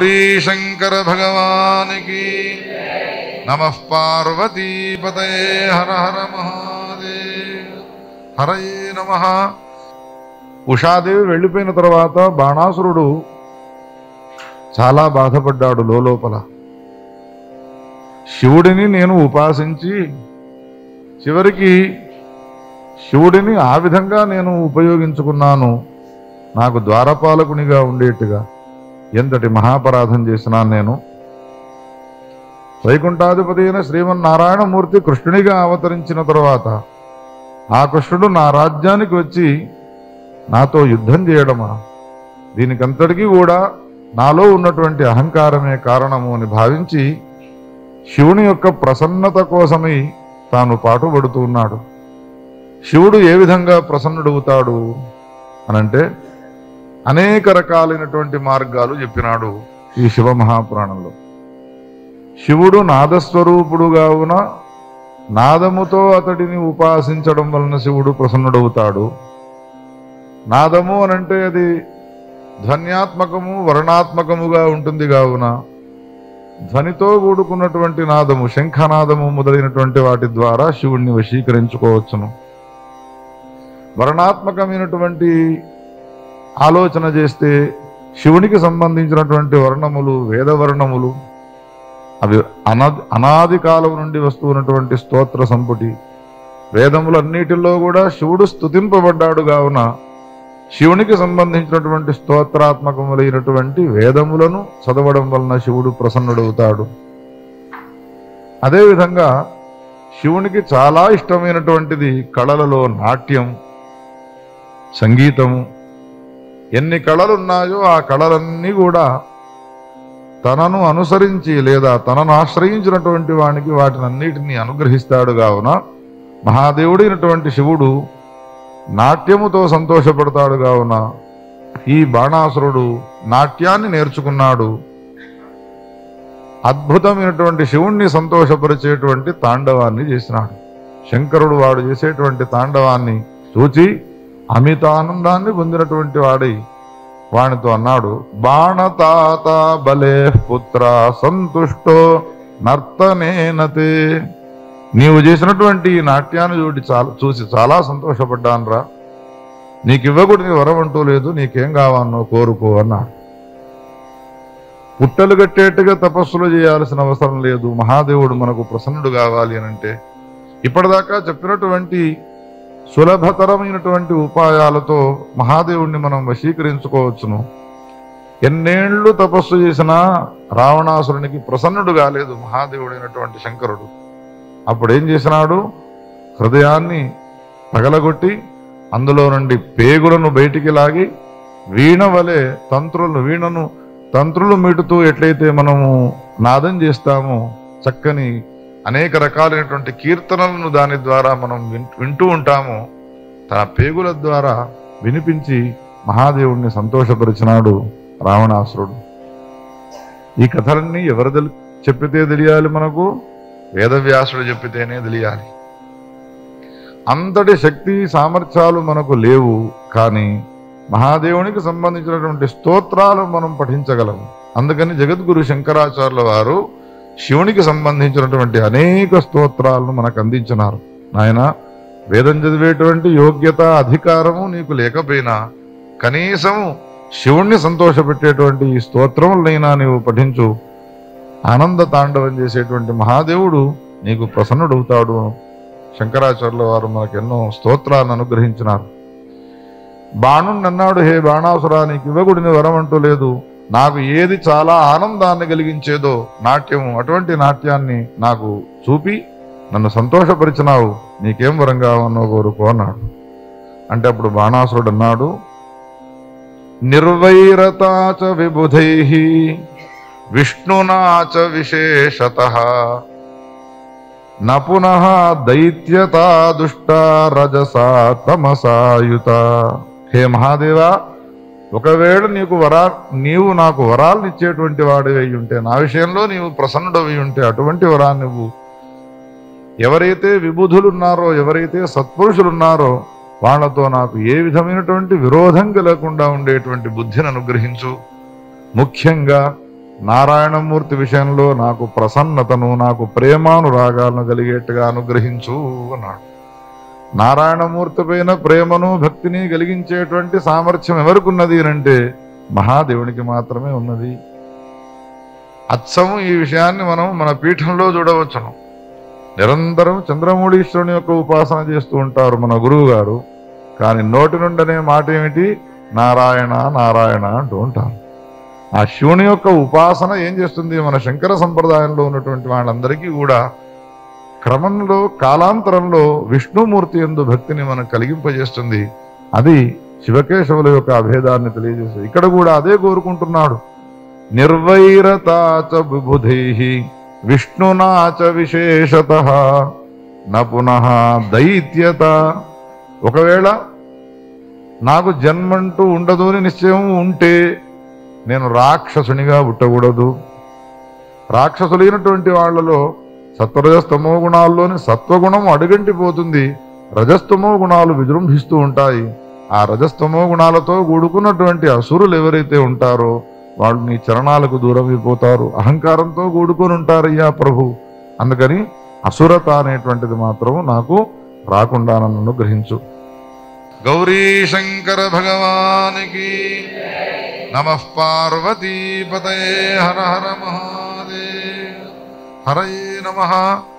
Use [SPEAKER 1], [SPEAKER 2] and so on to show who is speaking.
[SPEAKER 1] గౌరీ శంకర భగవానికి నమ పార్వతీపతయే హర హర మహాదేవ్ హరయే నమ ఉషాదేవి వెళ్ళిపోయిన తర్వాత బాణాసురుడు చాలా బాధపడ్డాడు లోపల శివుడిని నేను ఉపాసించి చివరికి శివుడిని ఆ విధంగా నేను ఉపయోగించుకున్నాను నాకు ద్వారపాలకునిగా ఉండేట్టుగా ఎంతటి మహాపరాధం చేసినాను నేను వైకుంఠాధిపతి అయిన శ్రీమన్నారాయణమూర్తి కృష్ణునిగా అవతరించిన తరువాత ఆ కృష్ణుడు నా రాజ్యానికి వచ్చి నాతో యుద్ధం చేయడమా దీనికంతటికీ కూడా నాలో ఉన్నటువంటి అహంకారమే కారణము అని భావించి శివుని యొక్క ప్రసన్నత కోసమై తాను పాటుపడుతూ ఉన్నాడు శివుడు ఏ విధంగా ప్రసన్నుడవుతాడు అనంటే అనేక రకాలైనటువంటి మార్గాలు చెప్పినాడు ఈ శివ మహాపురాణంలో శివుడు నాదస్వరూపుడుగా ఉన్న నాదముతో అతడిని ఉపాసించడం వలన శివుడు ప్రసన్నుడవుతాడు నాదము అనంటే అది ధ్వన్యాత్మకము వర్ణాత్మకముగా ఉంటుంది కావున ధ్వనితో కూడుకున్నటువంటి నాదము శంఖనాదము మొదలైనటువంటి వాటి ద్వారా శివుణ్ణి వశీకరించుకోవచ్చును వర్ణాత్మకమైనటువంటి ఆలోచన చేస్తే శివునికి సంబంధించినటువంటి వర్ణములు వేదవర్ణములు అవి అనాది అనాది కాలం నుండి వస్తున్నటువంటి స్తోత్ర సంపుటి వేదములన్నిటిలో కూడా శివుడు స్తుతింపబడ్డాడు కావున శివునికి సంబంధించినటువంటి స్తోత్రాత్మకములైనటువంటి వేదములను చదవడం వలన శివుడు ప్రసన్నుడవుతాడు అదేవిధంగా శివునికి చాలా ఇష్టమైనటువంటిది కళలలో నాట్యం సంగీతము ఎన్ని కళలు ఉన్నాయో ఆ కళలన్నీ కూడా తనను అనుసరించి లేదా తనను ఆశ్రయించినటువంటి వానికి వాటిని అన్నిటినీ అనుగ్రహిస్తాడు కావున మహాదేవుడైనటువంటి శివుడు నాట్యముతో సంతోషపడతాడు కావున ఈ బాణాసురుడు నాట్యాన్ని నేర్చుకున్నాడు అద్భుతమైనటువంటి శివుణ్ణి సంతోషపరిచేటువంటి తాండవాన్ని చేసినాడు శంకరుడు వాడు చేసేటువంటి తాండవాన్ని చూచి అమితానందాన్ని పొందినటువంటి వాడై వానితో అన్నాడు బాణతాత బలే పుత్ర సంతుష్టో నర్తనేనతే నీవు చేసినటువంటి ఈ నాట్యాన్ని చూడి చాలా చూసి చాలా సంతోషపడ్డానురా నీకు ఇవ్వకూడని వరం అంటూ లేదు నీకేం కావాలనో కోరుకో అన్నాడు పుట్టలు కట్టేట్టుగా తపస్సులు చేయాల్సిన అవసరం లేదు మహాదేవుడు మనకు ప్రసన్నుడు కావాలి అని అంటే ఇప్పటిదాకా చెప్పినటువంటి సులభతరమైనటువంటి ఉపాయాలతో మహాదేవుణ్ణి మనం వశీకరించుకోవచ్చును ఎన్నేళ్లు తపస్సు చేసినా రావణాసురునికి ప్రసన్నుడు కాలేదు మహాదేవుడైనటువంటి శంకరుడు అప్పుడు ఏం చేసినాడు హృదయాన్ని పగలగొట్టి అందులో నుండి పేగులను బయటికి లాగి వీణ వలె తంత్రులు వీణను తంత్రులు మీటుతూ ఎట్లయితే మనము నాదం చేస్తామో చక్కని అనేక రకాలైనటువంటి కీర్తనలను దాని ద్వారా మనం విన్- వింటూ ఉంటాము తన పేగుల ద్వారా వినిపించి మహాదేవుణ్ణి సంతోషపరిచినాడు రావణాసురుడు ఈ కథలన్నీ ఎవరు తెలి చెప్పితే తెలియాలి మనకు వేదవ్యాసుడు చెప్పితేనే తెలియాలి అంతటి శక్తి సామర్థ్యాలు మనకు లేవు కానీ మహాదేవునికి సంబంధించినటువంటి స్తోత్రాలు మనం పఠించగలము అందుకని జగద్గురు శంకరాచార్యుల వారు శివునికి సంబంధించినటువంటి అనేక స్తోత్రాలను మనకు అందించినారు నాయన వేదం చదివేటువంటి యోగ్యత అధికారము నీకు లేకపోయినా కనీసము శివుణ్ణి సంతోషపెట్టేటువంటి ఈ స్తోత్రములైనా నీవు పఠించు ఆనంద తాండవం చేసేటువంటి మహాదేవుడు నీకు ప్రసన్నుడవుతాడు శంకరాచార్యుల వారు మనకు ఎన్నో స్తోత్రాలను అనుగ్రహించినారు బాణుణ్ణి అన్నాడు హే బాణాసురా నీకు ఇవ్వగుడిని వరం అంటూ లేదు నాకు ఏది చాలా ఆనందాన్ని కలిగించేదో నాట్యము అటువంటి నాట్యాన్ని నాకు చూపి నన్ను సంతోషపరిచినావు నీకేం వరం కావన్నో కోరుకో అన్నాడు అంటే అప్పుడు బాణాసురుడు అన్నాడు నిర్వైరతాచ విబుధై విష్ణునాచ విశేషత న పునః దైత్యతా దుష్ట రజసా తమసాయుత హే మహాదేవా ఒకవేళ నీకు వరా నీవు నాకు వరాలను ఇచ్చేటువంటి వాడివి అయి ఉంటే నా విషయంలో నీవు ప్రసన్నుడవి ఉంటే అటువంటి వరాన్ని నువ్వు ఎవరైతే విబుధులు ఉన్నారో ఎవరైతే సత్పురుషులు ఉన్నారో వాళ్ళతో నాకు ఏ విధమైనటువంటి విరోధం కలగకుండా ఉండేటువంటి బుద్ధిని అనుగ్రహించు ముఖ్యంగా నారాయణమూర్తి విషయంలో నాకు ప్రసన్నతను నాకు ప్రేమానురాగాలను కలిగేట్టుగా అనుగ్రహించు అన్నాడు నారాయణమూర్తి పైన ప్రేమను భక్తిని కలిగించేటువంటి సామర్థ్యం ఎవరికి ఉన్నది అంటే మహాదేవునికి మాత్రమే ఉన్నది అచ్చము ఈ విషయాన్ని మనం మన పీఠంలో చూడవచ్చును నిరంతరం చంద్రమూళీశ్వరుని యొక్క ఉపాసన చేస్తూ ఉంటారు మన గురువు గారు కానీ నోటి నుండనే మాట ఏమిటి నారాయణ నారాయణ అంటూ ఉంటారు ఆ శివుని యొక్క ఉపాసన ఏం చేస్తుంది మన శంకర సంప్రదాయంలో ఉన్నటువంటి వాళ్ళందరికీ కూడా క్రమంలో కాలాంతరంలో విష్ణుమూర్తి ఎందు భక్తిని మనం కలిగింపజేస్తుంది అది శివకేశవుల యొక్క అభేదాన్ని తెలియజేస్తుంది ఇక్కడ కూడా అదే కోరుకుంటున్నాడు నిర్వైరతాచ విబుధై విష్ణునాచ విశేషత న పునః దైత్యత ఒకవేళ నాకు జన్మంటూ ఉండదు అని నిశ్చయం ఉంటే నేను రాక్షసునిగా పుట్టకూడదు రాక్షసులైనటువంటి వాళ్ళలో సత్వరజస్తమో గుణాల్లోని సత్వగుణం అడుగంటిపోతుంది రజస్తమో గుణాలు విజృంభిస్తూ ఉంటాయి ఆ రజస్తమో గుణాలతో కూడుకున్నటువంటి అసురులు ఎవరైతే ఉంటారో వాళ్ళు నీ చరణాలకు దూరం అయిపోతారు అహంకారంతో కూడుకొని ఉంటారయ్యా ప్రభు అందుకని అసురత అనేటువంటిది మాత్రం నాకు రాకుండా నన్ను గ్రహించు గౌరీ శంకర భగవానికి నమ పార్వతీపతయే హర హర మహాదేవ్ హరయే నమ